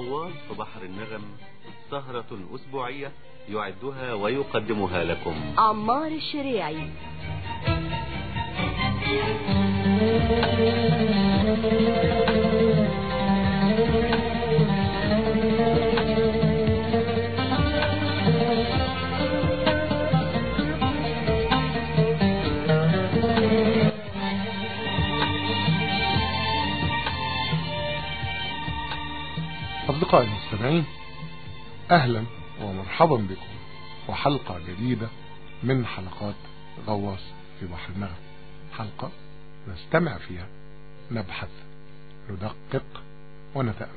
غواص في بحر النغم سهرة أسبوعية يعدها ويقدمها لكم عمار الشريعي أصدقائي المستمعين أهلا ومرحبا بكم وحلقة جديدة من حلقات غواص في بحر النغم حلقة نستمع فيها نبحث ندقق ونتأمل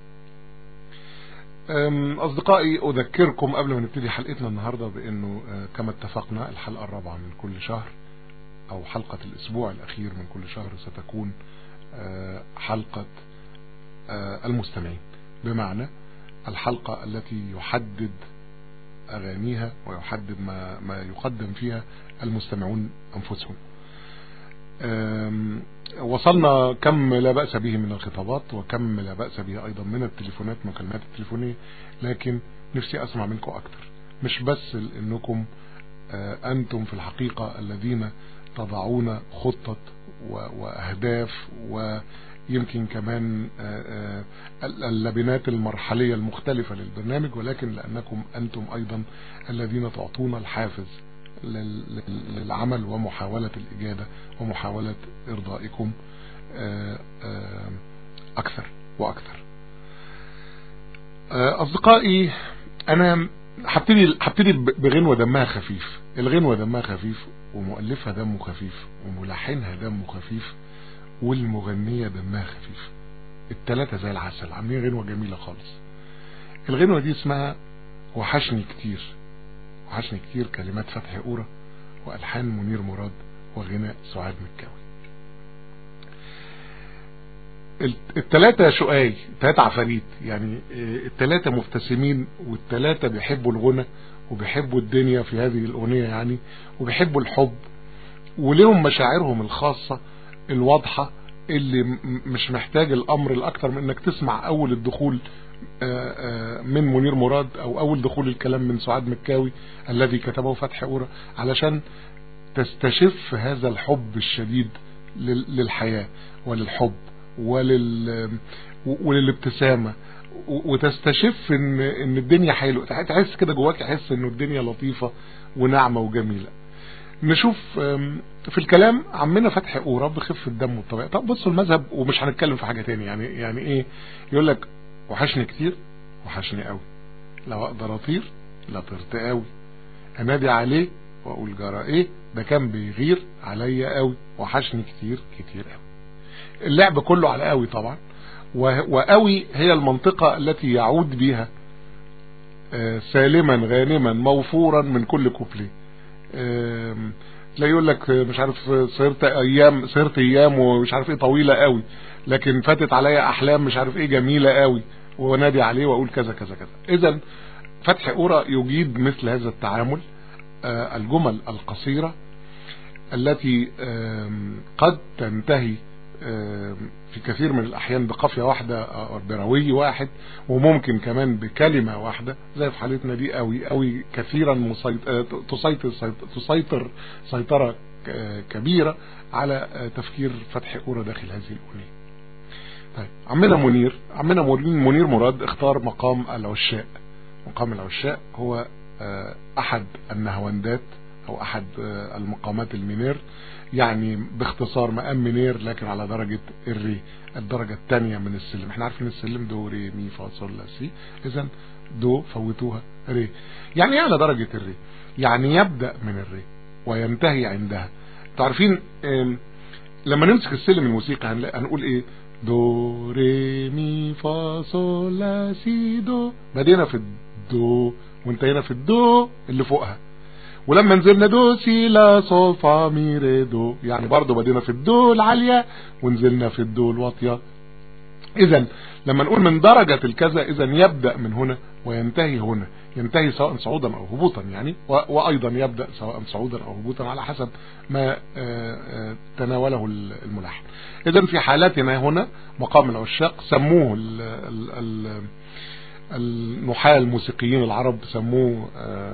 أصدقائي أذكركم قبل ما نبتدي حلقتنا النهاردة بأنه كما اتفقنا الحلقة الرابعة من كل شهر أو حلقة الأسبوع الأخير من كل شهر ستكون حلقة المستمعين بمعنى الحلقة التي يحدد أغانيها ويحدد ما, ما يقدم فيها المستمعون أنفسهم وصلنا كم لا بأس به من الخطابات وكم لا بأس به أيضا من التليفونات مكالمات التليفونية لكن نفسي أسمع منكم أكتر مش بس أنكم أنتم في الحقيقة الذين تضعون خطة وأهداف ويمكن كمان اللبنات المرحلية المختلفة للبرنامج ولكن لأنكم أنتم أيضا الذين تعطون الحافز للعمل ومحاولة الإجادة ومحاولة إرضائكم أكثر وأكثر أصدقائي أنا هبتدي هبتدي بغنوة دمها خفيف الغنوة دمها خفيف ومؤلفها دمه خفيف وملحنها دمه خفيف والمغنية دمها خفيف التلاتة زي العسل عاملين غنوة جميلة خالص الغنوة دي اسمها وحشني كتير وحشني كتير كلمات فتحي قورة وألحان منير مراد وغناء سعاد مكاوي التلاتة شقاي تلاتة عفاريت يعني التلاتة مبتسمين والتلاتة بيحبوا الغنى وبيحبوا الدنيا في هذه الأغنية يعني وبيحبوا الحب وليهم مشاعرهم الخاصة الواضحة اللي مش محتاج الأمر الأكتر من أنك تسمع أول الدخول من منير مراد أو أول دخول الكلام من سعاد مكاوي الذي كتبه فتحي قورة علشان تستشف هذا الحب الشديد للحياة وللحب ولل وللابتسامة وتستشف ان ان الدنيا حلوه تحس كده جواك تحس ان الدنيا لطيفه وناعمه وجميله نشوف في الكلام عمنا فتحي قوره بخفه الدم والطبيعه طب بصوا المذهب ومش هنتكلم في حاجه تاني يعني يعني ايه يقول لك وحشني كتير وحشني قوي لو اقدر اطير لا طرت قوي انادي عليه واقول جرى ايه ده كان بيغير عليا قوي وحشني كتير كتير قوي اللعب كله على قوي طبعا وقوي هي المنطقة التي يعود بها سالما غانما موفورا من كل كوبلي لا يقول لك مش عارف صرت ايام صرت ايام ومش عارف ايه طويلة قوي لكن فاتت عليا احلام مش عارف ايه جميلة قوي ونادي عليه واقول كذا كذا كذا اذا فتح قرى يجيد مثل هذا التعامل الجمل القصيرة التي قد تنتهي في كثير من الأحيان بقافية واحدة أو بروي واحد وممكن كمان بكلمة واحدة زي في حالتنا دي قوي قوي كثيرا تسيطر تسيطر سيطرة كبيرة على تفكير فتح قورة داخل هذه الأغنية طيب عمنا منير عمنا منير مراد اختار مقام العشاء مقام العشاء هو أحد النهوندات أو أحد المقامات المنير يعني باختصار مقام منير لكن على درجة الري الدرجة الثانية من السلم احنا عارفين السلم دو ري مي فا صول لا سي اذا دو فوتوها ري يعني ايه على درجة الري يعني يبدأ من الري وينتهي عندها تعرفين لما نمسك السلم الموسيقى هنقول ايه دو ري مي فا صول لا سي دو بدينا في الدو وانتهينا في الدو اللي فوقها ولما نزلنا دو سي لا صول فا مي ري دو يعني برضه بدينا في الدو العالية ونزلنا في الدو الواطية اذا لما نقول من درجة الكذا اذا يبدأ من هنا وينتهي هنا ينتهي سواء صعودا او هبوطا يعني وايضا يبدأ سواء صعودا او هبوطا على حسب ما تناوله الملحن اذا في حالتنا هنا مقام العشاق سموه ال ال ال النحاة الموسيقيين العرب سموه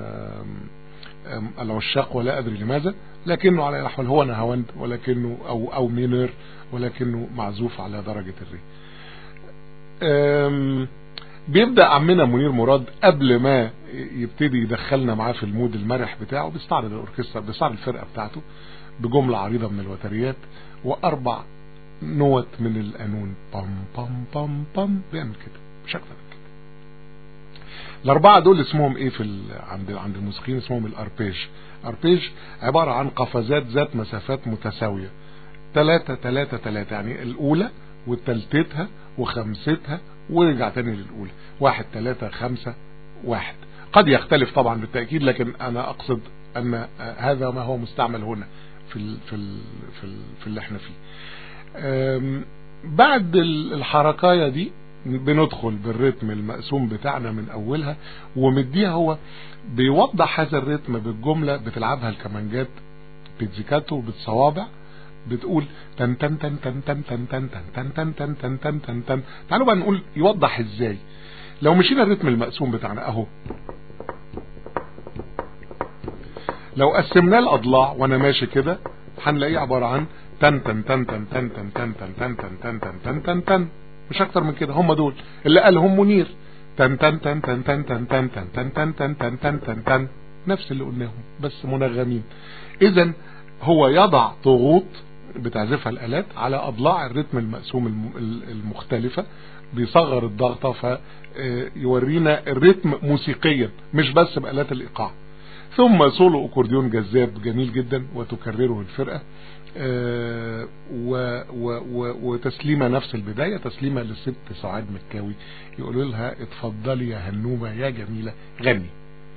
العشاق ولا ادري لماذا لكنه على الاحوال هو نهاوند ولكنه او او مينر ولكنه معزوف على درجة الري بيبدأ عمنا منير مراد قبل ما يبتدي يدخلنا معاه في المود المرح بتاعه بيستعرض الاوركسترا بيستعرض الفرقة بتاعته بجملة عريضة من الوتريات واربع نوت من القانون بام بام بام بام بيعمل كده مش اكتر من كده الاربعة دول اسمهم ايه في ال... عند عند الموسيقيين اسمهم الاربيج اربيج عبارة عن قفزات ذات مسافات متساوية تلاتة تلاتة تلاتة يعني الاولى وتلتتها وخمستها ورجع تاني للاولى واحد تلاتة خمسة واحد قد يختلف طبعا بالتأكيد لكن انا اقصد ان هذا ما هو مستعمل هنا في ال في ال في, ال في اللي احنا فيه بعد الحركاية دي بندخل بالريتم المقسوم بتاعنا من اولها ومديها هو بيوضح هذا الريتم بالجملة بتلعبها الكمانجات بيتزيكاتو بالصوابع بتقول تن تن تن تن تن تن تن تن تن تن تن تن تن تن تعالوا بقى نقول يوضح ازاي لو مشينا الريتم المقسوم بتاعنا اهو لو قسمناه الاضلاع وانا ماشي كده هنلاقيه عبارة عن تن تن تن تن تن تن تن تن تن تن تن تن تن تن مش اكتر من كده هم دول اللي قالهم منير تن تن تن تن تن تن تن تن تن تن تن تن تن تن نفس اللي قلناهم بس منغمين اذا هو يضع ضغوط بتعزفها الالات على اضلاع الريتم المقسوم المختلفة بيصغر الضغطة فيورينا الريتم موسيقيا مش بس بآلات الايقاع ثم سولو اكورديون جذاب جميل جدا وتكرره الفرقة و و و وتسليمة نفس البداية تسليمة للست سعاد مكاوي يقولوا لها اتفضلي يا هنومة يا جميلة غني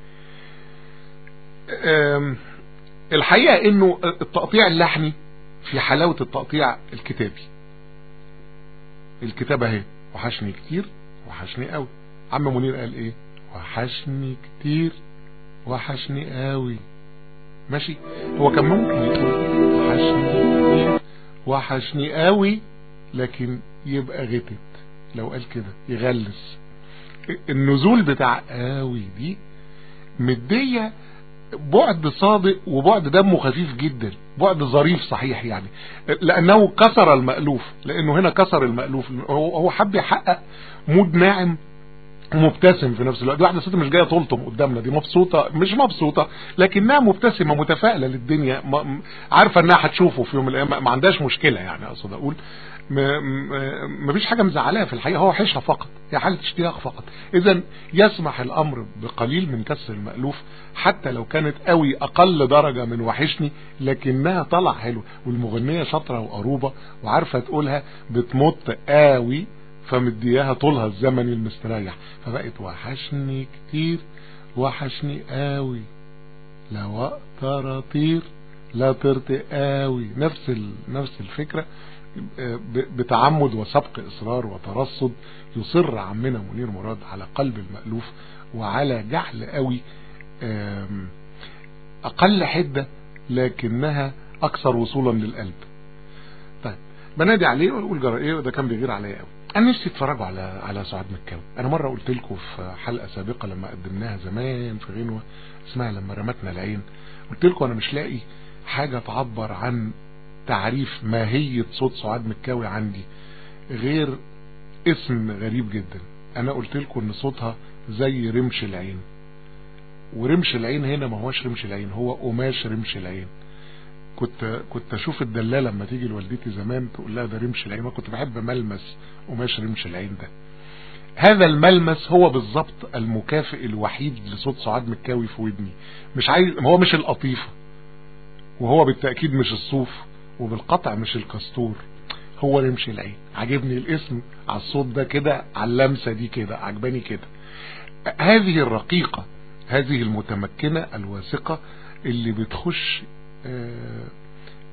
الحقيقة انه التقطيع اللحني في حلاوة التقطيع الكتابي الكتابة اهي وحشني كتير وحشني قوي عم منير قال ايه وحشني كتير وحشني قوي ماشي هو كان ممكن يقول وحشني كتير وحشني قوي لكن يبقى غتت لو قال كده يغلس النزول بتاع قوي دي مدية بعد صادق وبعد دمه خفيف جدا بعد ظريف صحيح يعني لانه كسر المألوف لانه هنا كسر المألوف هو حب يحقق مود ناعم ومبتسم في نفس الوقت واحدة ست مش جاية تلطم قدامنا دي مبسوطة مش مبسوطة لكنها مبتسمة متفائلة للدنيا عارفة انها هتشوفه في يوم من الايام ما عندهاش مشكلة يعني اقصد اقول ما فيش حاجة مزعلاه في الحقيقة هو حيشها فقط هي حالة اشتياق فقط اذا يسمح الامر بقليل من كسر المألوف حتى لو كانت قوي اقل درجة من وحشني لكنها طلع حلو والمغنية شاطرة وقروبة وعارفة تقولها بتمط قوي فمدياها طولها الزمني المستريح فبقت وحشني كتير وحشني قوي لو اقدر اطير لا طرت قوي نفس نفس الفكرة بتعمد وسبق اصرار وترصد يصر عمنا منير مراد على قلب المألوف وعلى جعل قوي اقل حدة لكنها اكثر وصولا للقلب طيب بنادي عليه واقول جرى ايه ده كان بيغير عليا قوي انا نفسي اتفرجوا على على سعاد مكاوي انا مره قلت لكم في حلقه سابقه لما قدمناها زمان في غنوه اسمها لما رمتنا العين قلت لكم انا مش لاقي حاجه تعبر عن تعريف ماهيه صوت سعاد مكاوي عندي غير اسم غريب جدا انا قلت لكم ان صوتها زي رمش العين ورمش العين هنا ما هوش رمش العين هو قماش رمش العين كنت كنت اشوف الدلاله لما تيجي لوالدتي زمان تقول لها ده رمش العين كنت بحب ملمس قماش رمش العين ده هذا الملمس هو بالظبط المكافئ الوحيد لصوت سعاد مكاوي في ودني مش عايز هو مش القطيفه وهو بالتاكيد مش الصوف وبالقطع مش الكستور هو رمش العين عجبني الاسم على الصوت ده كده على اللمسه دي كده عجباني كده هذه الرقيقه هذه المتمكنه الواثقه اللي بتخش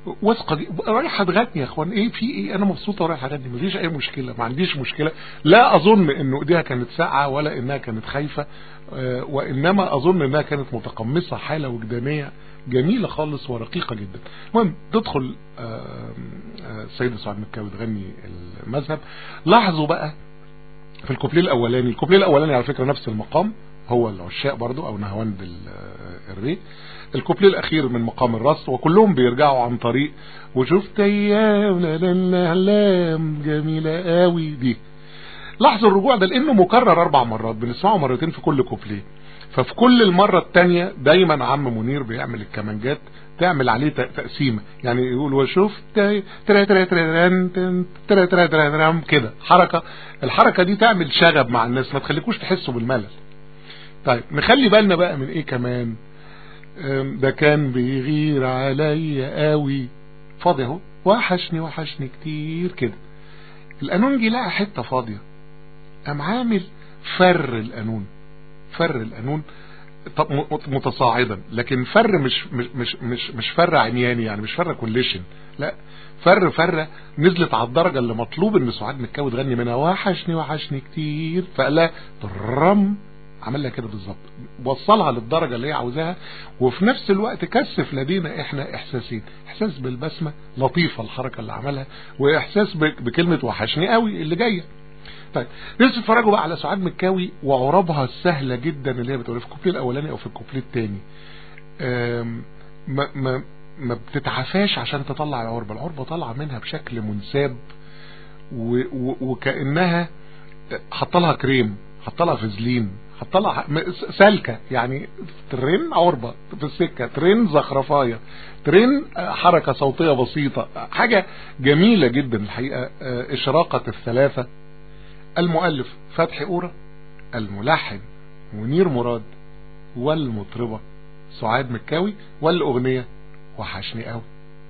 واثقه دي رايحه تغني يا اخوان ايه في ايه انا مبسوطه ورايحه اغني مفيش اي مشكله ما عنديش مشكله لا اظن انه ايديها كانت ساقعه ولا انها كانت خايفه آه، وانما اظن انها كانت متقمصه حاله وجدانيه جميله خالص ورقيقه جدا المهم تدخل آه، آه، السيده سعاد مكاوي تغني المذهب لاحظوا بقى في الكوبليه الاولاني الكوبليه الاولاني على فكره نفس المقام هو العشاق برضو او نهواند ال- الري الكوبليه الاخير من مقام الرص وكلهم بيرجعوا عن طريق وشفت ايام لا لا لا اعلام جميله قوي دي لاحظوا الرجوع ده لانه مكرر اربع مرات بنسمعه مرتين في كل كوبليه ففي كل المرة التانية دايما عم منير بيعمل الكمانجات تعمل عليه ت- تقسيمة يعني يقول وشفت ترا ترا ترا ترا تن- ترا ترا ترا ترا كده حركة الحركة دي تعمل شغب مع الناس ما تخليكوش تحسوا بالملل طيب نخلي بالنا بقى من ايه كمان أم، ده كان بيغير عليا قوي فاضي اهو وحشني وحشني كتير كده القانونجي لقى حتة فاضية قام عامل فر القانون فر القانون طب م- متصاعدا لكن فر مش مش مش مش, مش فر عمياني يعني مش فر كوليشن لا فر فره نزلت على الدرجه اللي مطلوب ان سعاد مكاوي تغني منها وحشني وحشني كتير فقال لها ترم عمل لها كده بالظبط وصلها للدرجه اللي هي عاوزاها وفي نفس الوقت كثف لدينا احنا احساسين احساس بالبسمه لطيفه الحركه اللي عملها واحساس بك- بكلمه وحشني قوي اللي جايه طيب لسه اتفرجوا بقى على سعاد مكاوي وعرابها السهله جدا اللي هي بتقول في الكوبليه الاولاني او في الكوبليه الثاني ما ما ما بتتعفاش عشان تطلع العربه العربه طالعه منها بشكل منساب و و وكانها حط لها كريم حط لها فازلين حط لها م- سالكه يعني ترين عربه في السكه ترين زخرفايه ترين آه، حركه صوتيه بسيطه حاجه جميله جدا الحقيقه آه، اشراقه الثلاثه المؤلف فتحي قورة الملحن منير مراد والمطربة سعاد مكاوي والأغنية وحشني قوي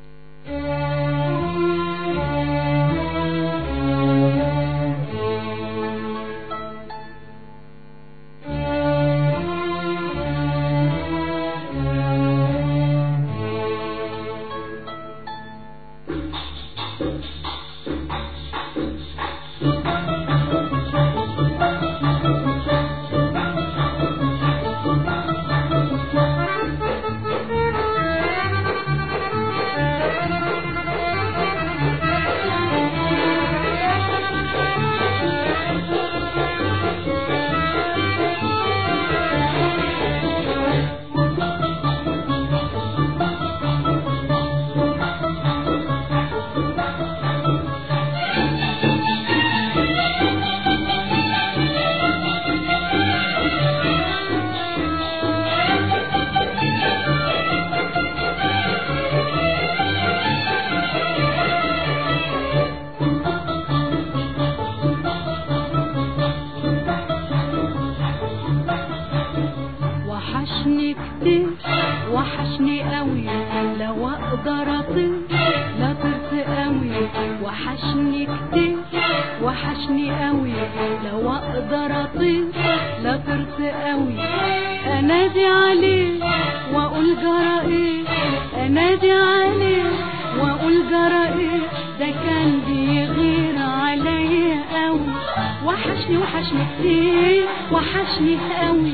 وحشني كتير وحشني قوي لو اقدر اطير لا طرت قوي وحشني كتير وحشني قوي لو اقدر اطير لا طرت قوي انادي عليه واقول جرى ايه انادي عليه واقول جرى ايه ده كان بيغير عليا قوي وحشني وحشني كتير وحشني قوي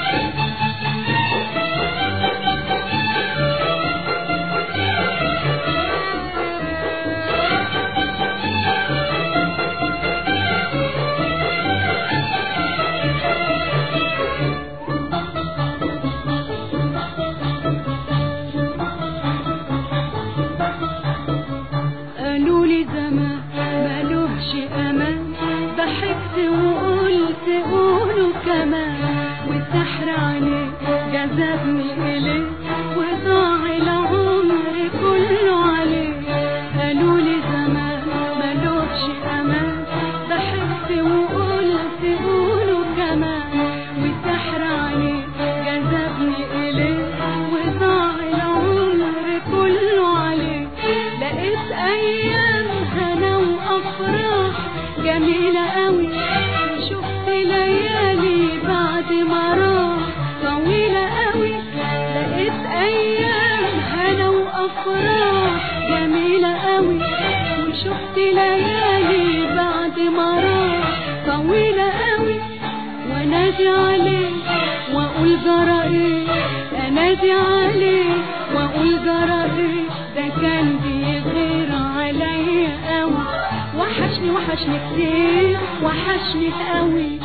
قالوا لي زمان مالوهش امان ضحكت وقلت قولوا كمان والسحر عليه جذبني اليه وضاع العمر كله عليه قالوا لي زمان مالوهش امان ضحكت وقلت قولوا كمان والسحر عليه جذبني اليه وضاع العمر كله عليه لقيت ايام هنا وافراح جميلة قوي شفت ليالي بعد ما راح طويلة قوي لقيت ايام هنا وافراح انادي عليه واقول جرى ايه انادي عليه واقول جرى ايه ده كان بيغير عليا قوي وحشني وحشني كتير وحشني قوي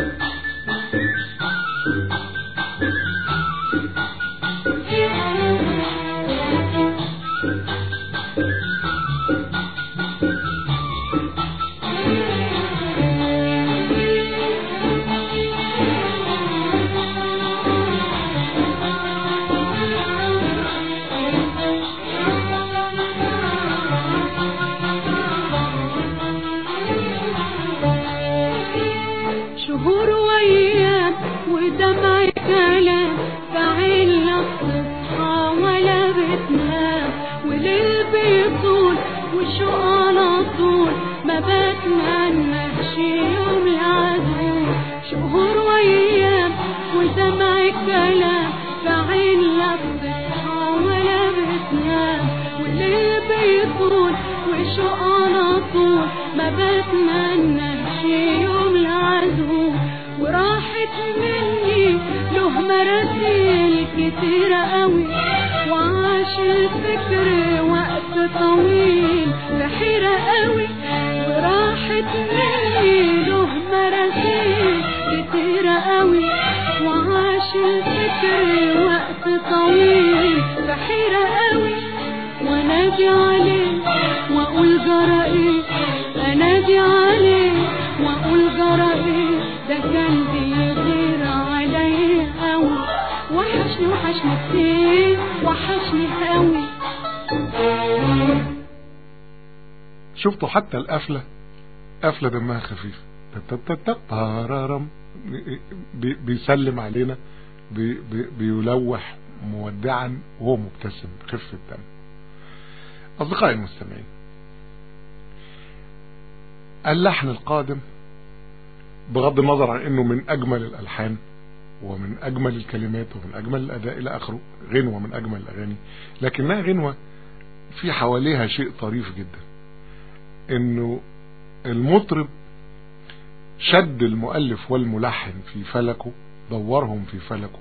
شهور وايام ودمع كلام بعين لا بتصحى ولا بتنام وليل بيطول وشوق على طول ما بتمناش يوم العدو شهور وايام ودمع كلام بعين لا بتصحى ولا بتنام والليل بيطول وشوق على طول ما بتمناش يوم العدو وراحت مني له مراسيل كتيرة قوي وعاش الفكر وقت طويل بحيرة قوي وراحت مني له مراسيل كتيرة قوي وعاش الفكر وقت طويل بحيرة قوي وانادي عليه واقول جرى ايه انادي عليه واقول جرى ايه ده كان بيغير عليا قوي وحشني وحشني كتير وحشني قوي شفتوا حتى القفلة قفلة دمها خفيف تتتتت بارارم بي- بيسلم علينا بي- بي- بيلوح مودعا وهو مبتسم خفة الدم أصدقائي المستمعين اللحن القادم بغض النظر عن انه من اجمل الالحان ومن اجمل الكلمات ومن اجمل الاداء الى اخره غنوة من اجمل الاغاني لكنها غنوة في حواليها شيء طريف جدا انه المطرب شد المؤلف والملحن في فلكه دورهم في فلكه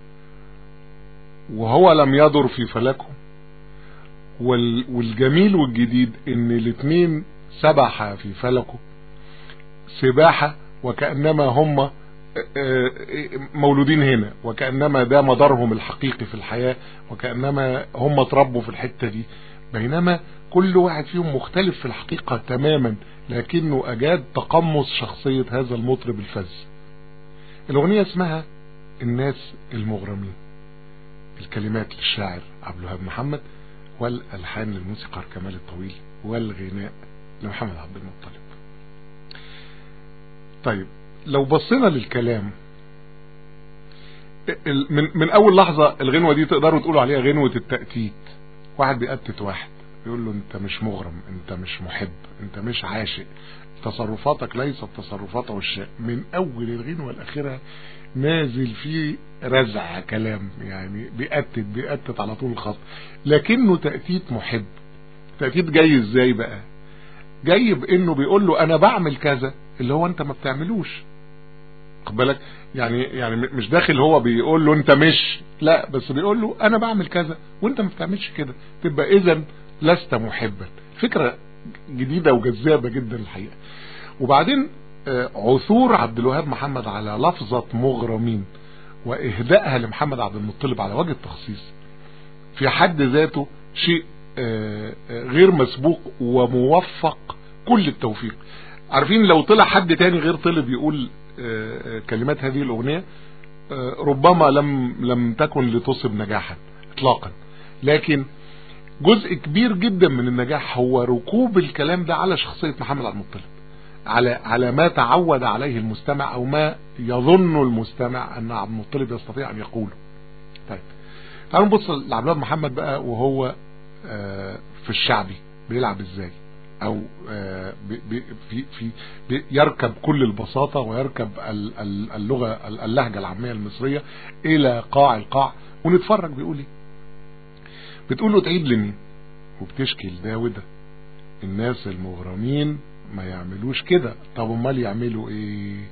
وهو لم يدر في فلكه وال والجميل والجديد ان الاتنين سبح في فلكه سباحة وكأنما هم مولودين هنا وكأنما ده مدارهم الحقيقي في الحياة وكأنما هم اتربوا في الحتة دي بينما كل واحد فيهم مختلف في الحقيقة تماما لكنه أجاد تقمص شخصية هذا المطرب الفذ الأغنية اسمها الناس المغرمين الكلمات للشاعر عبد الوهاب محمد والألحان للموسيقار كمال الطويل والغناء لمحمد عبد المطلب طيب لو بصينا للكلام من من اول لحظة الغنوة دي تقدروا تقولوا عليها غنوة التأتيت واحد بيأتت واحد يقول له انت مش مغرم انت مش محب انت مش عاشق تصرفاتك ليست تصرفات عشاق من اول الغنوة الاخيرة نازل فيه رزع كلام يعني بيأتت بيأتت على طول الخط لكنه تأتيت محب تأتيت جاي ازاي بقى جاي بانه بيقول له انا بعمل كذا اللي هو انت ما بتعملوش خد بالك يعني يعني مش داخل هو بيقول له انت مش لا بس بيقول له انا بعمل كذا وانت ما بتعملش كده تبقى اذا لست محبا فكرة جديدة وجذابة جدا الحقيقة وبعدين عثور عبد الوهاب محمد على لفظة مغرمين واهدائها لمحمد عبد المطلب على وجه التخصيص في حد ذاته شيء غير مسبوق وموفق كل التوفيق عارفين لو طلع حد تاني غير طلب يقول كلمات هذه الأغنية ربما لم لم تكن لتصب نجاحا اطلاقا لكن جزء كبير جدا من النجاح هو ركوب الكلام ده على شخصية محمد عبد المطلب على على ما تعود عليه المستمع او ما يظن المستمع ان عبد المطلب يستطيع ان يقوله طيب تعالوا نبص لعبد الوهاب محمد بقى وهو في الشعبي بيلعب ازاي او في في في يركب كل البساطة ويركب اللغة اللهجة العامية المصرية الى قاع القاع ونتفرج بيقول ايه بتقول له تعيد لمين وبتشكي لده وده الناس المغرمين ما يعملوش كده طب امال يعملوا ايه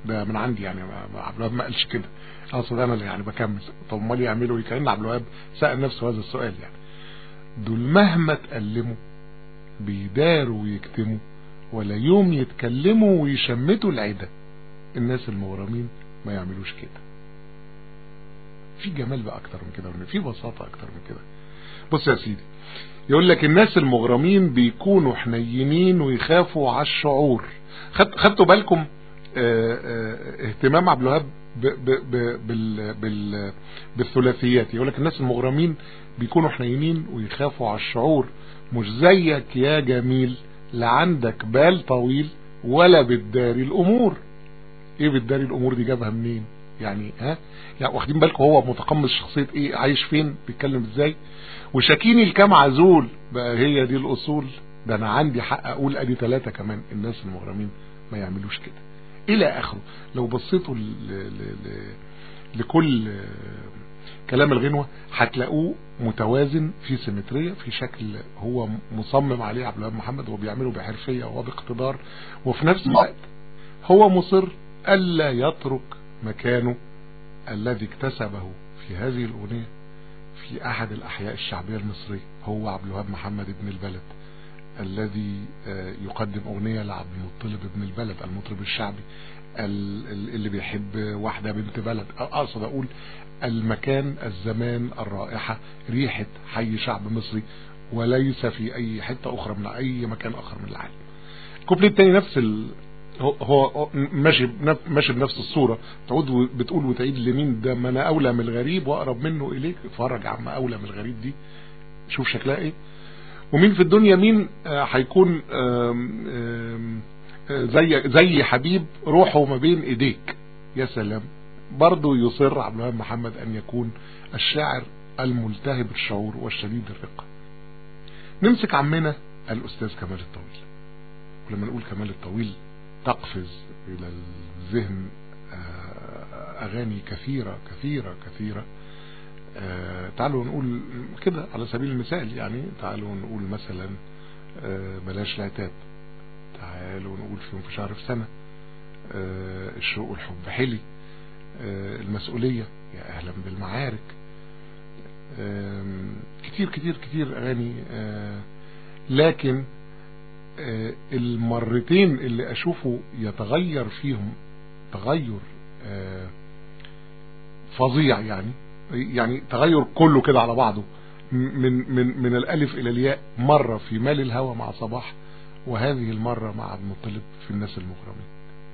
ده من عندي يعني ما- ما- عبد الوهاب ما قالش كده اقصد انا اللي يعني بكمل طب امال يعملوا ايه كان عبد الوهاب سال نفسه هذا السؤال يعني دول مهما تألموا بيداروا ويكتموا ولا يوم يتكلموا ويشمتوا العدة الناس المغرمين ما يعملوش كده في جمال بقى اكتر من كده وإن في بساطة اكتر من كده بص يا سيدي يقول لك الناس المغرمين بيكونوا حنينين ويخافوا على الشعور خد خدتوا بالكم آه، آه، اهتمام عبد الوهاب ب- ب- ب- بال- بال- بالثلاثيات يقول لك الناس المغرمين بيكونوا حنينين ويخافوا على الشعور مش زيك يا جميل لا عندك بال طويل ولا بتداري الامور ايه بتداري الامور دي جابها منين يعني ها يعني واخدين بالكم هو متقمص شخصية ايه عايش فين بيتكلم ازاي وشاكيني الكام عزول بقى هي دي الاصول ده انا عندي حق اقول ادي ثلاثة كمان الناس المغرمين ما يعملوش كده الى اخره لو بصيتوا ل... ل... ل... لكل آه، كلام الغنوة هتلاقوه متوازن في سيمترية في شكل هو مصمم عليه عبد الوهاب محمد وبيعمله بحرفية وباقتدار وفي نفس الوقت هو مصر ألا يترك مكانه الذي اكتسبه في هذه الأغنية في أحد الأحياء الشعبية المصرية هو عبد الوهاب محمد ابن البلد الذي آه، يقدم أغنية لعبد المطلب ابن البلد المطرب الشعبي ال- ال- اللي بيحب واحدة بنت بلد أقصد أقول المكان الزمان الرائحة ريحة حي شعب مصري وليس في أي حتة أخرى من أي مكان آخر من العالم الكوبليه التاني نفس ال... هو هو ماشي بنف- ماشي بنفس الصورة تعود و- بتقول وتعيد لمين ده ما انا اولى من الغريب واقرب منه اليك اتفرج يا عم اولى من الغريب دي شوف شكلها ايه ومين في الدنيا مين آه، هيكون آم، آم، آه، زي زي حبيب روحه ما بين ايديك يا سلام برضه يصر عبد الوهاب محمد ان يكون الشاعر الملتهب الشعور والشديد الرقة نمسك عمنا الاستاذ كمال الطويل ولما نقول كمال الطويل تقفز الى الذهن آه، اغاني كثيرة كثيرة كثيرة آه، تعالوا نقول كده على سبيل المثال يعني تعالوا نقول مثلا آه، بلاش العتاب تعالوا نقول في يوم في شهر في سنة آه، الشوق والحب حلي آه، المسؤولية يا أهلا بالمعارك آم، كتير كتير كتير أغاني آه، لكن آه، المرتين اللي أشوفه يتغير فيهم تغير آه، فظيع يعني يعني تغير كله كده على بعضه من من من الالف الى الياء مره في مال الهوى مع صباح وهذه المره مع عبد المطلب في الناس المغرمين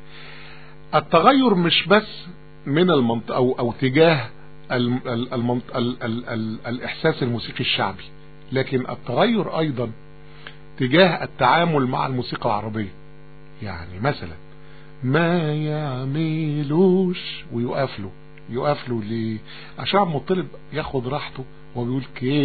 التغير مش بس من المنطقه او او تجاه الم- ال- المنط- ال- ال- ال- الاحساس الموسيقي الشعبي لكن التغير ايضا تجاه التعامل مع الموسيقى العربيه يعني مثلا ما يعملوش ويقف له يقف له ليه عشان عبد المطلب ياخد راحته وبيقول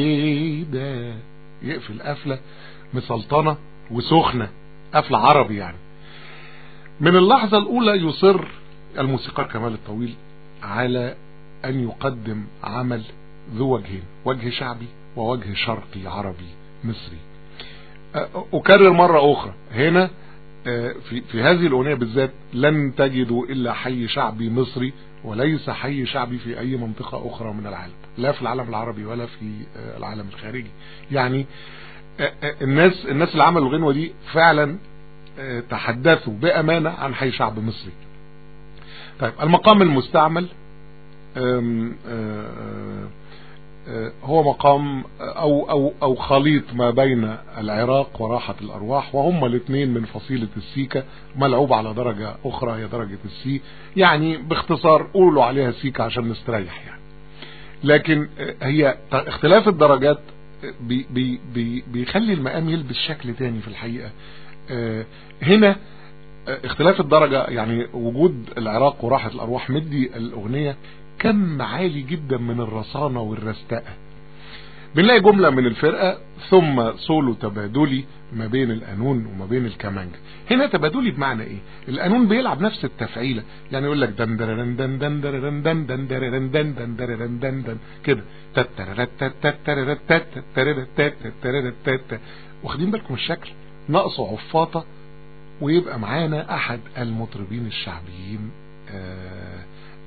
كده يقفل قفله مسلطنه وسخنه قفله عربي يعني من اللحظه الاولى يصر الموسيقار كمال الطويل على ان يقدم عمل ذو وجهين وجه شعبي ووجه شرقي عربي مصري أ- اكرر مره اخرى هنا آه، في في هذه الاغنيه بالذات لن تجدوا الا حي شعبي مصري وليس حي شعبي في اي منطقه اخرى من العالم لا في العالم العربي ولا في آه، العالم الخارجي يعني آه، آه، الناس الناس اللي عملوا الغنوه دي فعلا آه، تحدثوا بامانه عن حي شعب مصري طيب المقام المستعمل آم، آه، آه، هو مقام او او او خليط ما بين العراق وراحة الارواح وهما الاثنين من فصيلة السيكا ملعوب على درجة اخرى هي درجة السي يعني باختصار قولوا عليها سيكا عشان نستريح يعني لكن آه، هي ت- اختلاف الدرجات آه، بي بي بي بيخلي المقام يلبس شكل تاني في الحقيقة آه، هنا آه، اختلاف الدرجة يعني وجود العراق وراحة الارواح مدي الاغنية كم عالي جدا من الرصانة والرستقة بنلاقي جملة من الفرقة ثم سولو تبادلي ما بين القانون وما بين الكمانج هنا تبادلي بمعنى ايه القانون بيلعب نفس التفعيلة يعني يقول لك دن دررن دن دن دررن دن دن دررن دن دن دررن دن دن كده تتررت تتررت تتررت تتررت تت واخدين بالكم الشكل ناقصه عفاطة ويبقى معانا احد المطربين الشعبيين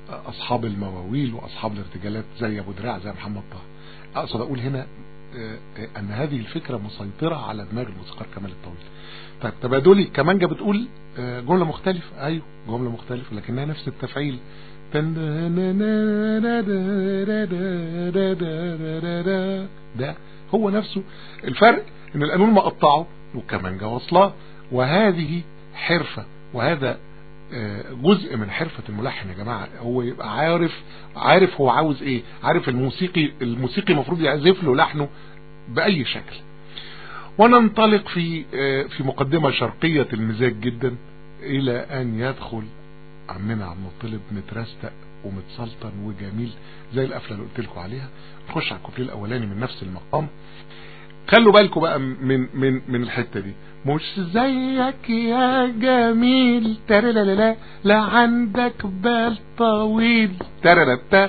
اصحاب المواويل واصحاب الارتجالات زي ابو دراع زي محمد طه اقصد اقول هنا آه، آه، ان هذه الفكرة مسيطرة على دماغ الموسيقار كمال الطويل طيب تبادلي كمانجا بتقول آه، جملة مختلفة ايوه جملة مختلفة لكنها نفس التفعيل ده هو نفسه الفرق ان القانون مقطعه والكمانجا واصلاه وهذه حرفة وهذا آه، جزء من حرفة الملحن يا جماعة هو يبقى عارف عارف هو عاوز ايه عارف الموسيقي الموسيقي المفروض يعزف له لحنه بأي شكل وننطلق في آه، في مقدمة شرقية المزاج جدا الى ان يدخل عمنا عم مطلب مترستق ومتسلطن وجميل زي القفله اللي قلت لكم عليها نخش على الكوبليه الاولاني من نفس المقام خلوا بالكم بقى من من من الحته دي مش زيك يا جميل ترلللا لا عندك بال طويل ترلتا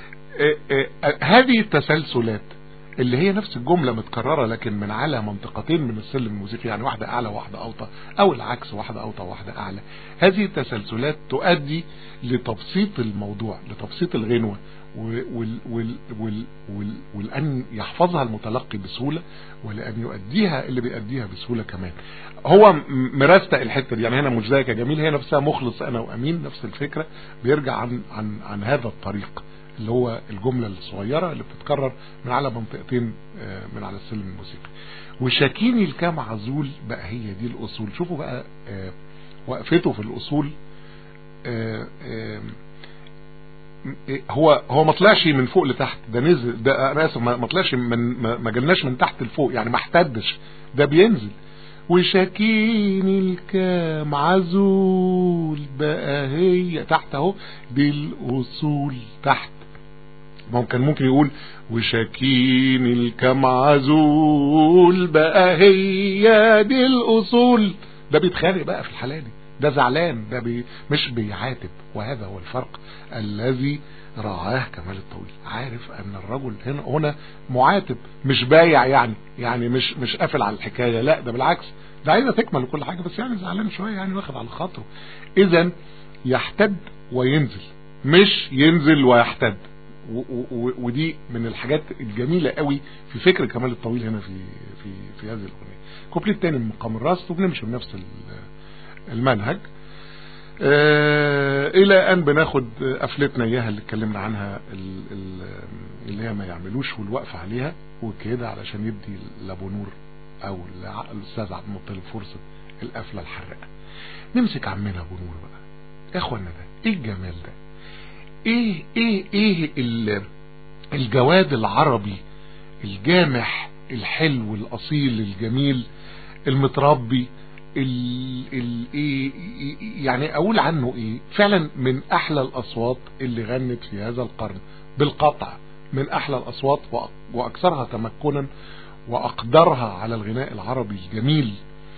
هذه التسلسلات اللي هي نفس الجملة متكررة لكن من على منطقتين من السلم الموسيقي يعني واحدة أعلى وواحدة أوطى أو العكس واحدة أوطى وواحدة أعلى هذه التسلسلات تؤدي لتبسيط الموضوع لتبسيط الغنوة وال وال وال وال ولأن يحفظها المتلقي بسهولة ولأن يؤديها اللي بيأديها بسهولة كمان هو م- مرستق الحتة دي يعني هنا مش زيك يا جميل هي نفسها مخلص أنا وأمين نفس الفكرة بيرجع عن عن عن هذا الطريق اللي هو الجملة الصغيرة اللي بتتكرر من على منطقتين آه، من على السلم الموسيقي وشاكيني الكام عزول بقى هي دي الأصول شوفوا بقى آه، وقفته في الأصول آه، آه، م- هو هو ما طلعش من فوق لتحت ده نزل ده انا اسف ما ما طلعش من ما ما جالناش من تحت لفوق يعني ما احتدش ده بينزل وشاكيني الكام عزول بقى هي تحت اهو دي الاصول تحت ممكن ممكن يقول وشاكيني الكام عزول بقى هي دي الاصول ده بيتخانق بقى في الحالة دي ده زعلان ده بي مش بيعاتب وهذا هو الفرق الذي رعاه كمال الطويل عارف ان الرجل هنا هنا معاتب مش بايع يعني يعني مش مش قافل على الحكاية لا ده بالعكس ده عايزة تكمل وكل حاجة بس يعني زعلان شوية يعني واخد على خاطره اذا يحتد وينزل مش ينزل ويحتد و- و- و- ودي من الحاجات الجميلة قوي في فكر كمال الطويل هنا في في في هذه الأغنية كوبليه التاني من مقام الراس وبنمشي بنفس ال- المنهج آه الى ان بناخد قفلتنا اياها اللي اتكلمنا عنها ال- ال- اللي هي ما يعملوش والوقف عليها وكده علشان يدي لابو نور او لع- الاستاذ عبد المطلب فرصه القفله الحراقه نمسك عمنا ابو نور بقى يا اخوانا ده ايه الجمال ده ايه ايه ايه ال- الجواد العربي الجامح الحلو الاصيل الجميل المتربي ال ال إيه إيه- يعني اقول عنه ايه فعلا من احلى الاصوات اللي غنت في هذا القرن بالقطع من احلى الاصوات وأ- واكثرها تمكنا واقدرها على الغناء العربي الجميل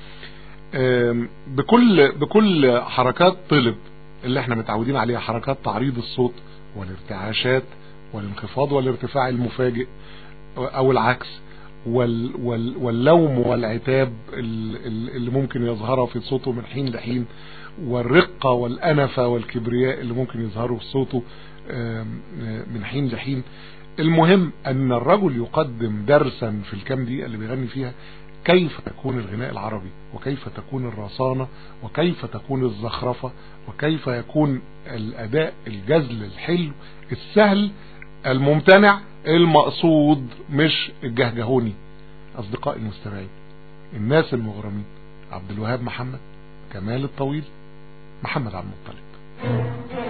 آم، بكل بكل حركات طلب اللي احنا متعودين عليها حركات تعريض الصوت والارتعاشات والانخفاض والارتفاع المفاجئ او العكس وال وال واللوم والعتاب ال- ال- اللي ممكن يظهرها في صوته من حين لحين والرقة والأنفة والكبرياء اللي ممكن يظهروا في صوته آم، آه، من حين لحين المهم أن الرجل يقدم درسا في الكام دقيقة اللي بيغني فيها كيف تكون الغناء العربي وكيف تكون الرصانة وكيف تكون الزخرفة وكيف يكون الأداء الجزل الحلو السهل الممتنع المقصود مش الجهجهوني أصدقائي المستمعين الناس المغرمين عبد الوهاب محمد كمال الطويل محمد عبد المطلب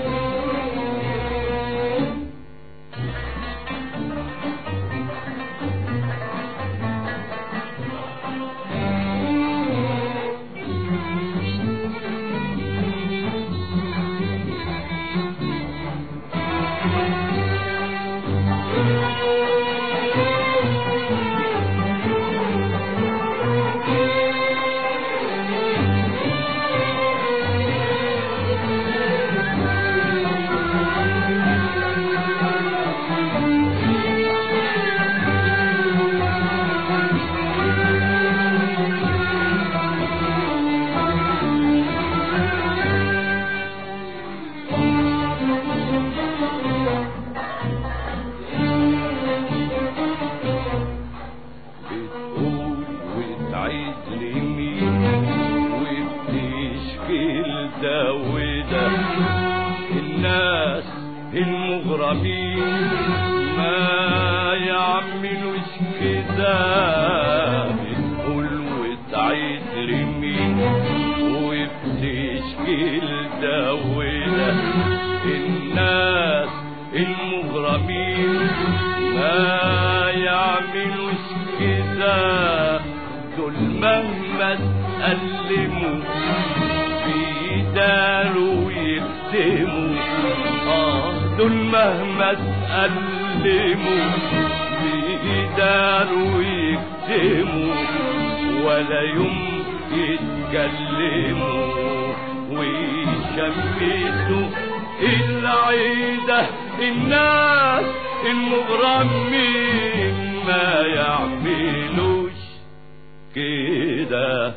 Thank المغرمين ما يعملوش كده بتقول وتعيد رمين وبتشكي الدولة الناس المغرمين ما يعملوش كده دول مهما تألموا بيداروا ويكتموا اه دول مهما تألموا بيداروا ويكتموا ولا يوم يتكلموا ويشمتوا العيدة الناس المغرمين ما يعملوش كده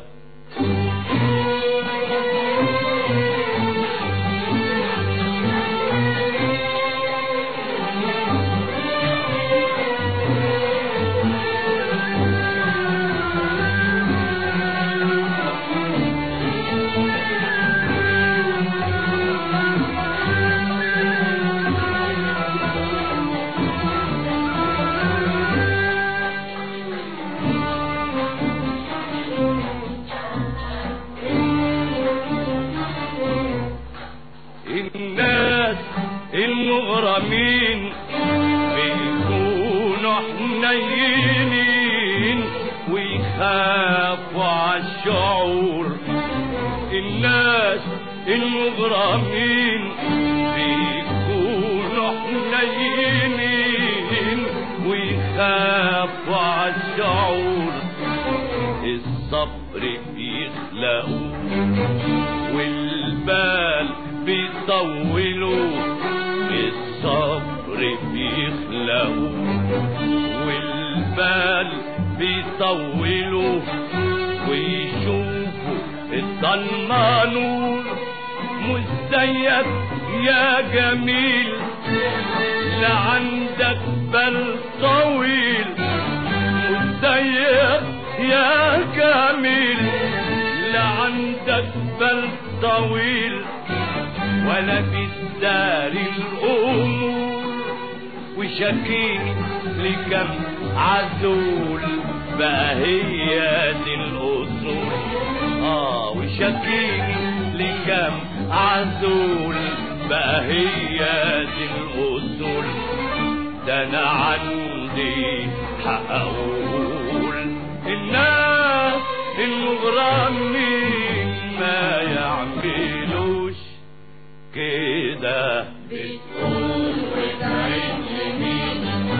الناس المغرمين بيكونوا حنينين ويخافوا عالشعور الناس المغرمين بيكونوا حنينين ويخافوا عالشعور الصبر بيخلقوه والبال بيطولوا الصبر بيخلقوا والبال بيطولوا ويشوفوا الضلمة نور مزيف يا جميل لا عندك بال طويل مزيف يا جميل لا عندك بال طويل ولا في الدار الأمور وشكيني لكم عزول بقى هي دي الأصول آه وشكيني لكم عزول بقى هي دي الأصول ده أنا عندي حق أقول الناس المغرمين ما يعملوش كده بتقول وتعيد لمين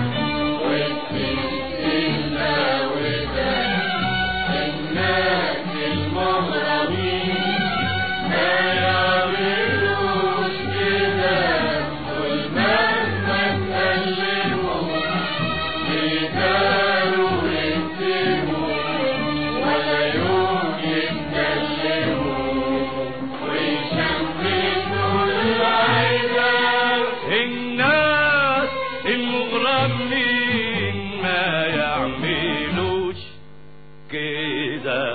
وبتنسينا وده الناس المغرمين ما يعملوش كده كل مهما تكلموا يداروا ويكتبوا ولا يوم يتكلموا ويشمتوا العيدان الناس المغرمين ما يعملوش كده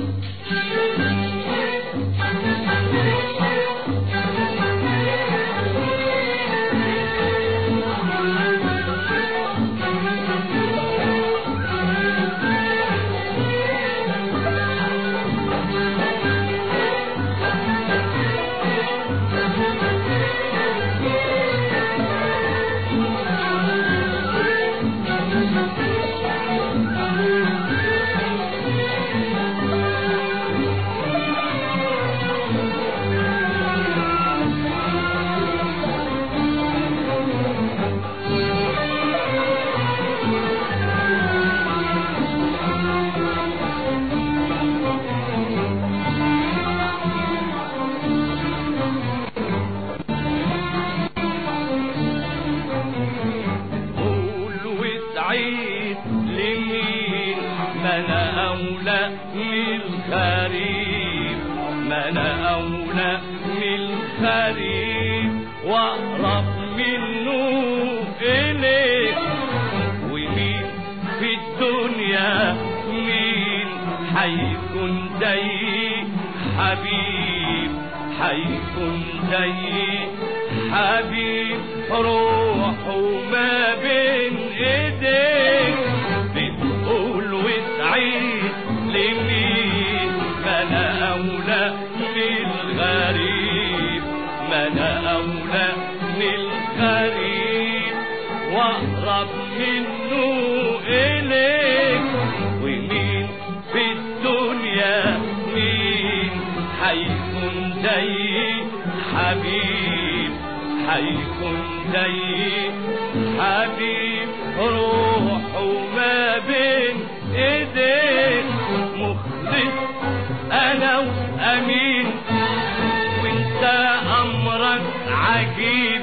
قول وسعيد لمين ما انا اولى من الخريف ما انا اولى من الخريف واقرب منه اليك ومين في الدنيا مين حيكون زي حبيب حيكون زي حبيب روحه ما بين ايديك بتقول وتعيد لمين ما انا اولى من الغريب ما انا اولى من الغريب واقرب منه اليك ومين في الدنيا مين حيكون زي حبيب حيكون زي حبيب روحه ما بين ايديك مخلص انا وامين وانت امرك عجيب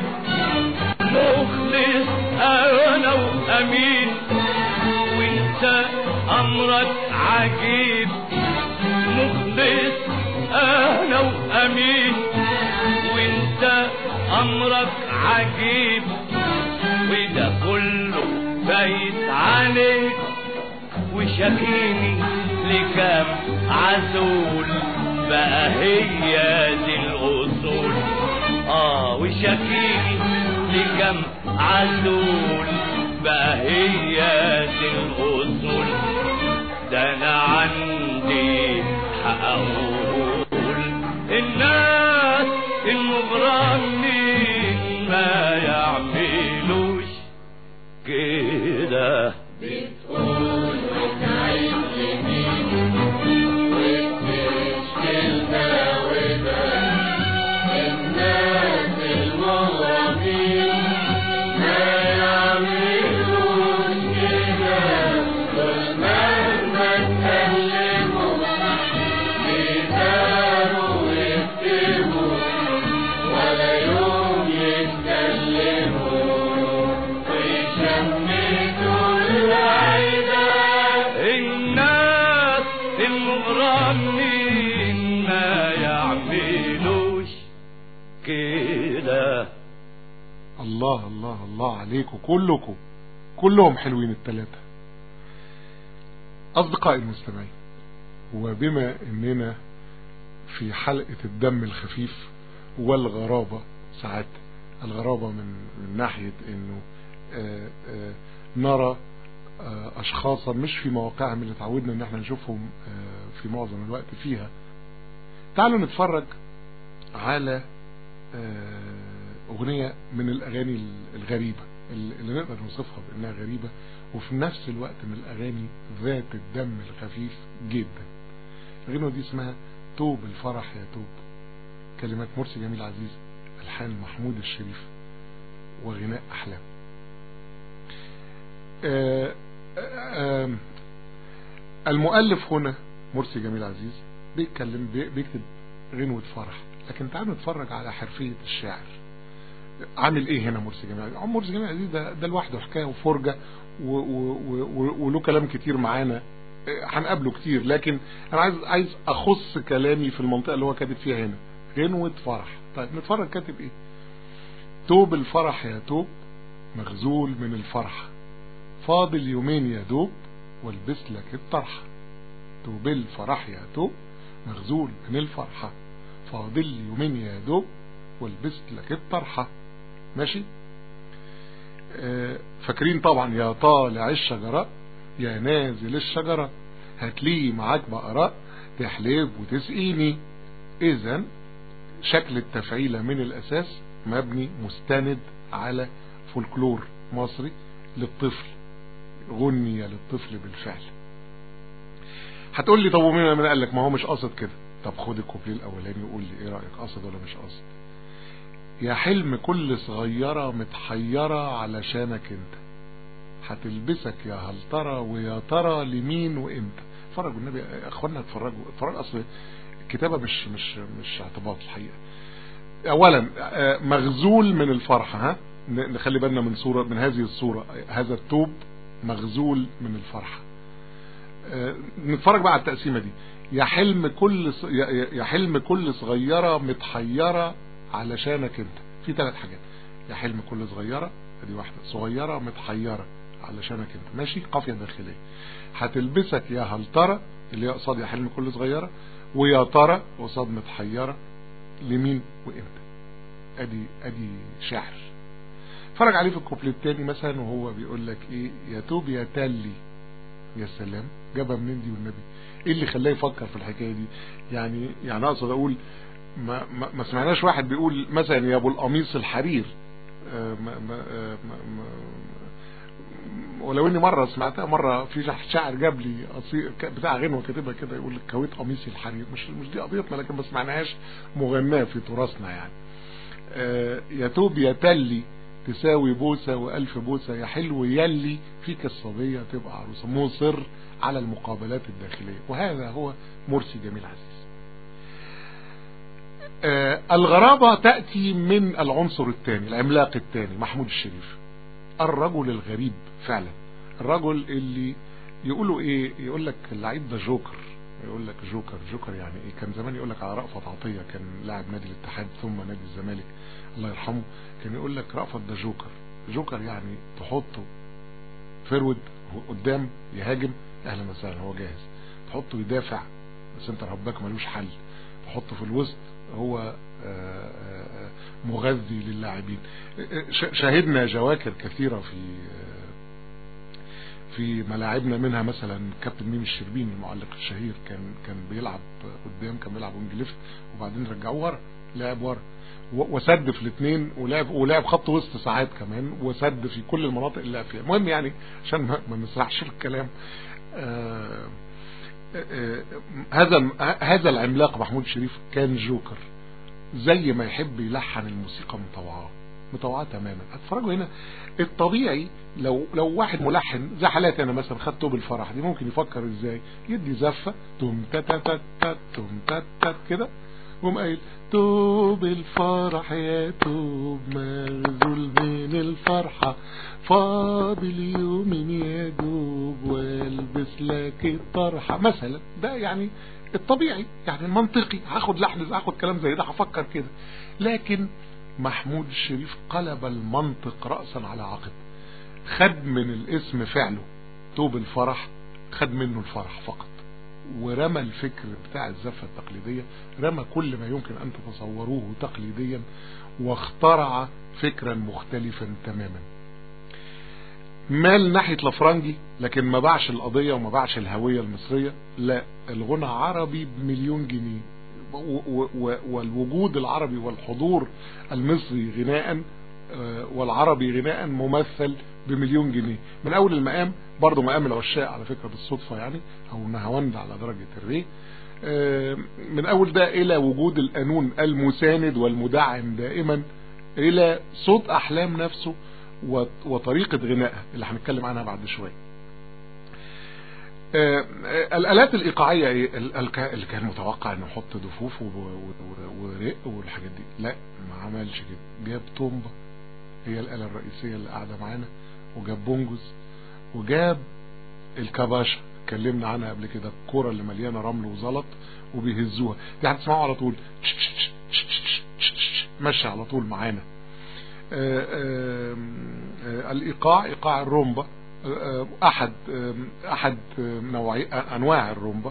مخلص انا وامين وانت امرك عجيب مخلص انا وامين وانت امرك عجيب وده كله بايت عليك وشاكيني لكام عزول بقى هي دي الاصول اه وشاكيني لكام عزول بقى هي دي الاصول ده انا عندي حق اقول الناس المغرمين ما يعملوش كده الناس المغرمين ما يعملوش كده الله الله الله عليكم كلكم كلهم حلوين الثلاثة أصدقائي المستمعين وبما أننا في حلقة الدم الخفيف والغرابة ساعات الغرابة من, من ناحية أنه آآ آآ نرى آآ أشخاصا مش في مواقعهم اللي تعودنا أن احنا نشوفهم في معظم الوقت فيها تعالوا نتفرج على أغنية من الأغاني الغريبة اللي نقدر نوصفها بأنها غريبة وفي نفس الوقت من الأغاني ذات الدم الخفيف جدا الغنوة دي اسمها توب الفرح يا توب كلمات مرسي جميل عزيز ألحان محمود الشريف وغناء أحلام آآ آآ المؤلف هنا مرسي جميل عزيز بيتكلم بيكتب غنوة فرح لكن تعالوا نتفرج على حرفية الشاعر عامل ايه هنا مرسي جميل عزيز مرسي جميل عزيز ده, ده لوحده حكاية وفرجة وله كلام كتير معانا هنقابله كتير لكن انا عايز عايز اخص كلامي في المنطقة اللي هو كاتب فيها هنا غنوة فرح طيب نتفرج كاتب ايه توب الفرح يا توب مغزول من الفرحة فاضل يومين يا دوب والبس لك الطرحة توب الفرح يا توب مغزول من الفرحة فاضل يومين يا دوب والبس لك الطرحة ماشي آه فاكرين طبعا يا طالع الشجرة يا نازل الشجرة هتليه معاك بقراء تحلب وتسقيني اذا شكل التفعيلة من الاساس مبني مستند على فولكلور مصري للطفل غني للطفل بالفعل هتقول لي طب ومين من قال لك ما هو مش قاصد كده طب خد الكوبليه الاولاني وقول لي ايه رايك قاصد ولا مش قاصد يا حلم كل صغيرة متحيرة علشانك انت هتلبسك يا هل ترى ويا ترى لمين وامتى اتفرجوا النبي اخوانا اتفرجوا اتفرج اصل الكتابة مش مش مش اعتباط الحقيقة اولا مغزول من الفرحة ها نخلي بالنا من صورة من هذه الصورة هذا التوب مغزول من الفرحة نتفرج بقى على التقسيمة دي يا حلم كل ص... يا حلم كل صغيرة متحيرة علشانك انت في ثلاث حاجات يا حلم كل صغيرة ادي واحدة صغيرة متحيرة علشانك انت ماشي قافية داخلية هتلبسك يا هل ترى اللي هي قصاد يا حلم كل صغيرة ويا ترى قصاد متحيرة لمين وامتى ادي ادي شعر اتفرج عليه في الكوبليه التاني مثلا وهو بيقول لك ايه يا توب يا تلي يا سلام جابها منين دي والنبي ايه اللي خلاه يفكر في الحكايه دي يعني يعني اقصد اقول ما ما, ما سمعناش واحد بيقول مثلا يا ابو القميص الحرير آه ما ما آه ما ما ولو اني مره سمعتها مره في شاعر جاب لي قصير بتاع غنوه كاتبها كده يقول لك كويت قميصي الحرير مش مش دي قضيتنا لكن ما سمعناهاش مغناه في تراثنا يعني آه يا توب يا تلي تساوي بوسه والف بوسه يا حلو يلي فيك الصبيه تبقى عروسه مصر على المقابلات الداخليه وهذا هو مرسي جميل عزيز آه الغرابة تأتي من العنصر الثاني العملاق الثاني محمود الشريف الرجل الغريب فعلا الرجل اللي يقولوا ايه يقول لك اللعيب ده جوكر يقول لك جوكر جوكر يعني ايه كان زمان يقول لك على رأفت عطية كان لاعب نادي الاتحاد ثم نادي الزمالك الله يرحمه كان يقول لك رأفت ده جوكر جوكر يعني تحطه فرود قدام يهاجم اهلا وسهلا هو جاهز تحطه يدافع بس انت ربك ملوش حل تحطه في الوسط هو مغذي للاعبين شاهدنا جواكر كثيرة في في ملاعبنا منها مثلا كابتن ميمي الشربيني المعلق الشهير كان كان بيلعب قدام كان بيلعب وينج ليفت وبعدين رجعوه ورا لعب ورا وسد في الاثنين ولعب ولعب خط وسط ساعات كمان وسد في كل المناطق اللي لعب فيها المهم يعني عشان ما نسرحش في الكلام آه هذا هذا العملاق محمود شريف كان جوكر زي ما يحب يلحن الموسيقى مطوعاه مطوعاه تماما هتفرجوا هنا الطبيعي لو لو واحد ملحن زي حالاتي انا مثلا خدت توب الفرح دي ممكن يفكر ازاي يدي زفه توم تا تا تا تا توم تا تا كده وقوم قايل توب الفرح يا توب مغزول من الفرحة فاضل يوم يا دوب والبس لك الطرحة مثلا ده يعني الطبيعي يعني المنطقي هاخد لحن هاخد كلام زي ده هفكر كده لكن محمود الشريف قلب المنطق رأسا على عقب خد من الاسم فعله توب الفرح خد منه الفرح فقط ورمى الفكر بتاع الزفة التقليدية رمى كل ما يمكن أن تتصوروه تقليديا واخترع فكرا مختلفا تماما مال ناحية الافرنجي لكن ما باعش القضية وما باعش الهوية المصرية لا الغنى عربي بمليون جنيه والوجود العربي والحضور المصري غناء والعربي غناء ممثل بمليون جنيه من اول المقام برضه مقام العشاق على فكرة بالصدفة يعني او نهاوند على درجة الري من اول ده الى وجود القانون المساند والمدعم دائما الى صوت احلام نفسه وطريقة غنائها اللي هنتكلم عنها بعد شوية الالات الايقاعية اللي كان متوقع انه يحط دفوف ورق والحاجات دي لا ما عملش كده جاب طومبة هي الآلة الرئيسية اللي قاعدة معانا وجاب بونجز وجاب الكباشة اتكلمنا عنها قبل كده الكرة اللي مليانة رمل وزلط وبيهزوها دي هتسمعوا على طول ماشي على طول معانا الايقاع ايقاع الرومبا احد احد نوعي انواع الرومبا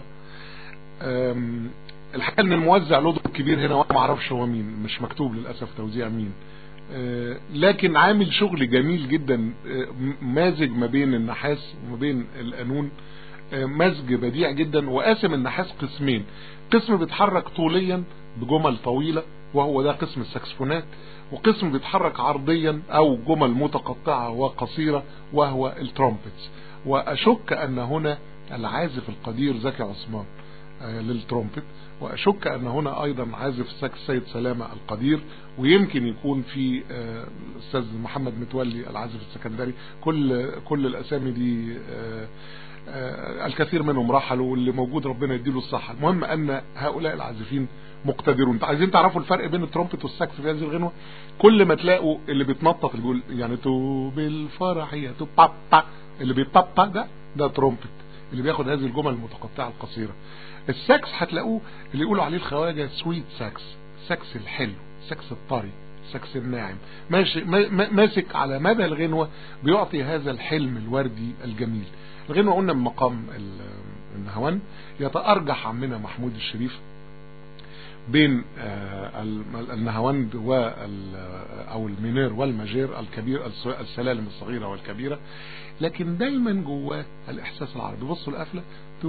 الحقيقه ان الموزع له دور كبير هنا وانا ما اعرفش هو مين مش مكتوب للاسف توزيع مين لكن عامل شغل جميل جدا مازج ما بين النحاس وما بين القانون مزج بديع جدا وقاسم النحاس قسمين قسم بيتحرك طوليا بجمل طويلة وهو ده قسم السكسفونات وقسم بيتحرك عرضيا او جمل متقطعة وقصيرة وهو الترومبتس واشك ان هنا العازف القدير زكي عثمان للترومبت واشك ان هنا ايضا عازف ساكس سيد سلامة القدير ويمكن يكون في الاستاذ محمد متولي العازف السكندري كل كل الاسامي دي الكثير منهم رحلوا واللي موجود ربنا يديله الصحة المهم ان هؤلاء العازفين مقتدرون عايزين تعرفوا الفرق بين الترومبت والساكس في هذه الغنوة كل ما تلاقوا اللي بيتنطط اللي بيقول يعني تو بالفرح يا تو بابا اللي بيبابا ده ده ترومبت اللي بياخد هذه الجمل المتقطعة القصيرة الساكس هتلاقوه اللي يقولوا عليه الخواجة سويت ساكس ساكس الحلو ساكس الطري ساكس الناعم ماشي ماسك على مدى الغنوة بيعطي هذا الحلم الوردي الجميل الغنوة قلنا من مقام النهوان يتأرجح عمنا محمود الشريف بين آه، ال- النهاوند وال او المنير والمجير الكبير الس- السلالم الصغيرة والكبيرة لكن دايما جواه الاحساس العربي بصوا القفلة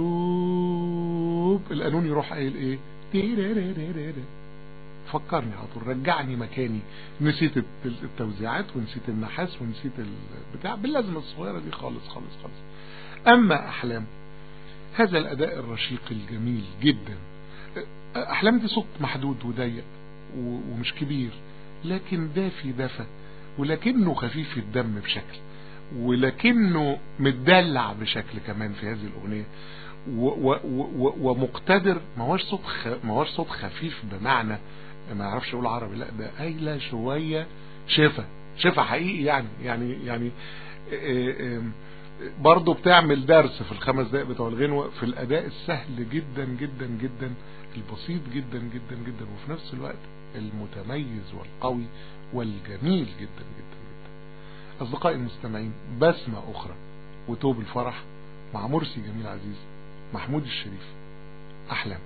توب القانون يروح قايل ايه تيريريريريري. فكرني على طول رجعني مكاني نسيت الت- التوزيعات ونسيت النحاس ونسيت البتاع باللازمة الصغيرة دي خالص خالص خالص اما احلام هذا الاداء الرشيق الجميل جدا احلام دي صوت محدود وضيق و- ومش كبير لكن دافي دفى ولكنه خفيف الدم بشكل ولكنه متدلع بشكل كمان في هذه الاغنيه و و و ومقتدر ما هوش صوت خ... ما هوش صوت خفيف بمعنى ما اعرفش اقول عربي لا ده قايله شويه شفا شفا حقيقي يعني يعني يعني إيه إيه برضه بتعمل درس في الخمس دقائق بتوع الغنوة في الأداء السهل جدا جدا جدا البسيط جدا جدا جدا وفي نفس الوقت المتميز والقوي والجميل جدا جدا جدا أصدقائي المستمعين بسمة أخرى وتوب الفرح مع مرسي جميل عزيز محمود الشريف أحلام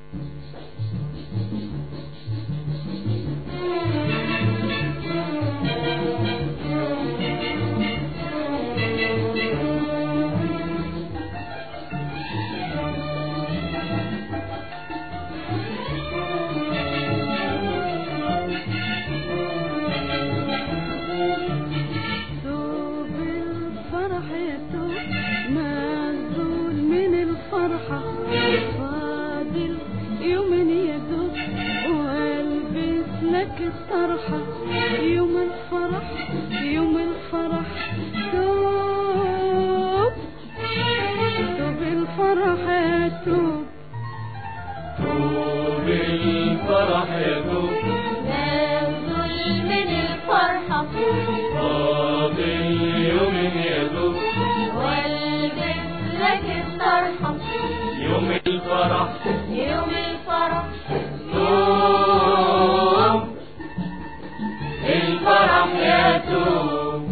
ثوب الفرح يثوب مهزول من الفرحة فاضل يوم يدوب والبس لك الطرحة يوم الفرح يوم الفرح ثوب ثوب الفرح يثوب طوب الفرح يدوب مهزول من الفرحة فاضل يوم يدوب والبس لك الطرحة يوم الفرح يوم الفرح توب الفرح يدوب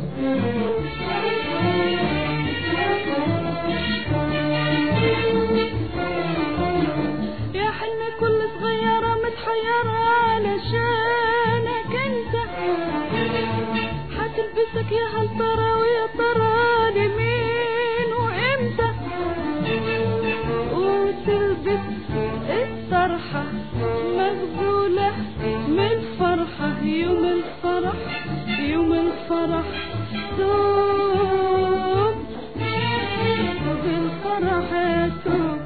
يا حلم كل صغيرة متحيرة علشانك انت هتلبسك يا هل ترى ويا ترى لمين وامتى وتلبس الطرحة مغزولة من الفرحة يوم الفرح يوم الفرح توب توب الفرح يا توب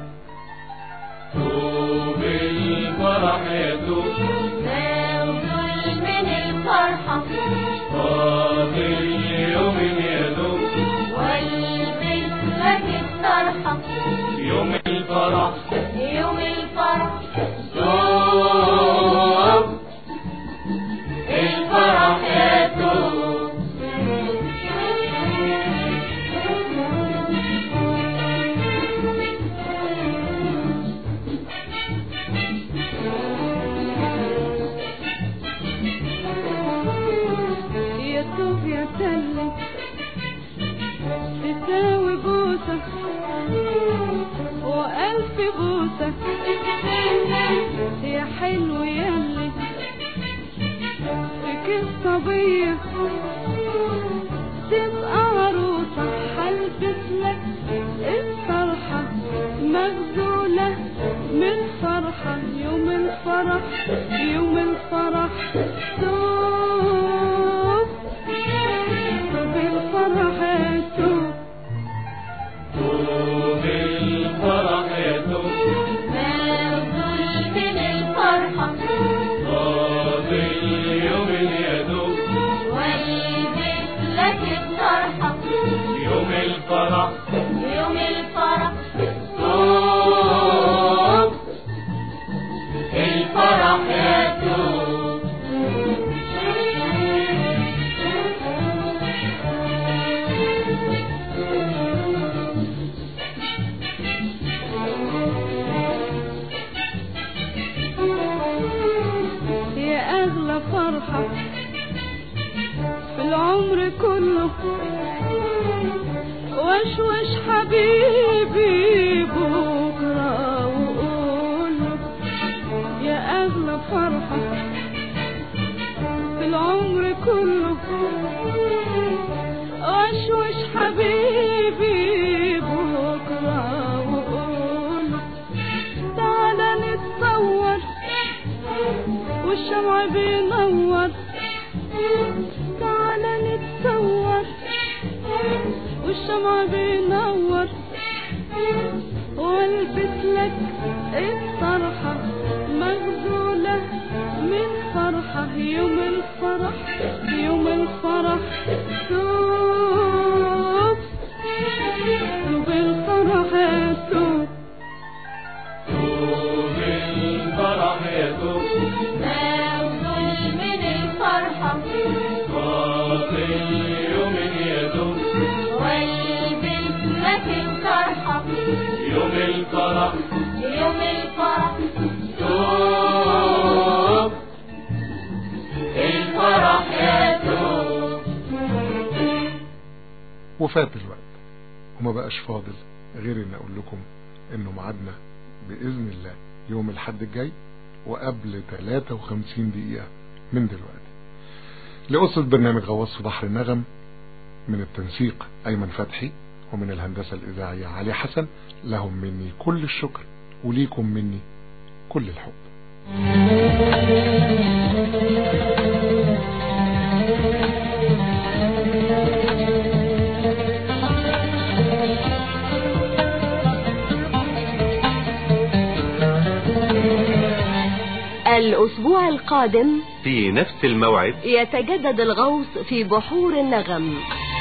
طوب الفرح يدوب مغزول من الفرحة فاضل يوم يدوب والبس لك الطرحة يوم الفرح يوم الفرح توب الفرح يدوب يا توب يا تلي تساوي بوسة وألف بوسة يا حلو يلي فيك الصبية تبقى عروسة هلبس لك الطرحة مغزولة من فرحة يوم الفرح يوم الفرح توب توب الفرح توب طوب الفرح يدوب مغزول من الفرحة فاضل يوم يدوب والبس لك الطرحة يوم الفرح يوم الفرح توب الفرح يدوب يا أغلى فرحة في العمر كله وشوش حبيبي بكرة وقوله يا أغلى والشمع بينور تعال نتصور والشمع بينور والبس لك الطرحة مغزولة من فرحة يوم الفرح يوم الفرح توب توب الفرح يا توب دوب الفرح يدوب مغزول من الفرحة باطل يوم يدوب والبس لك الطرحة يوم الفرح يوم الفرح دوب الفرح يدوب وفات الوقت وما بقاش فاضل غير ان اقول لكم انه ميعادنا باذن الله يوم الحد الجاي وقبل 53 دقيقة من دلوقتي لقصة برنامج غواص في بحر النغم من التنسيق ايمن فتحي ومن الهندسة الاذاعية علي حسن لهم مني كل الشكر وليكم مني كل الحب الأسبوع القادم في نفس الموعد يتجدد الغوص في بحور النغم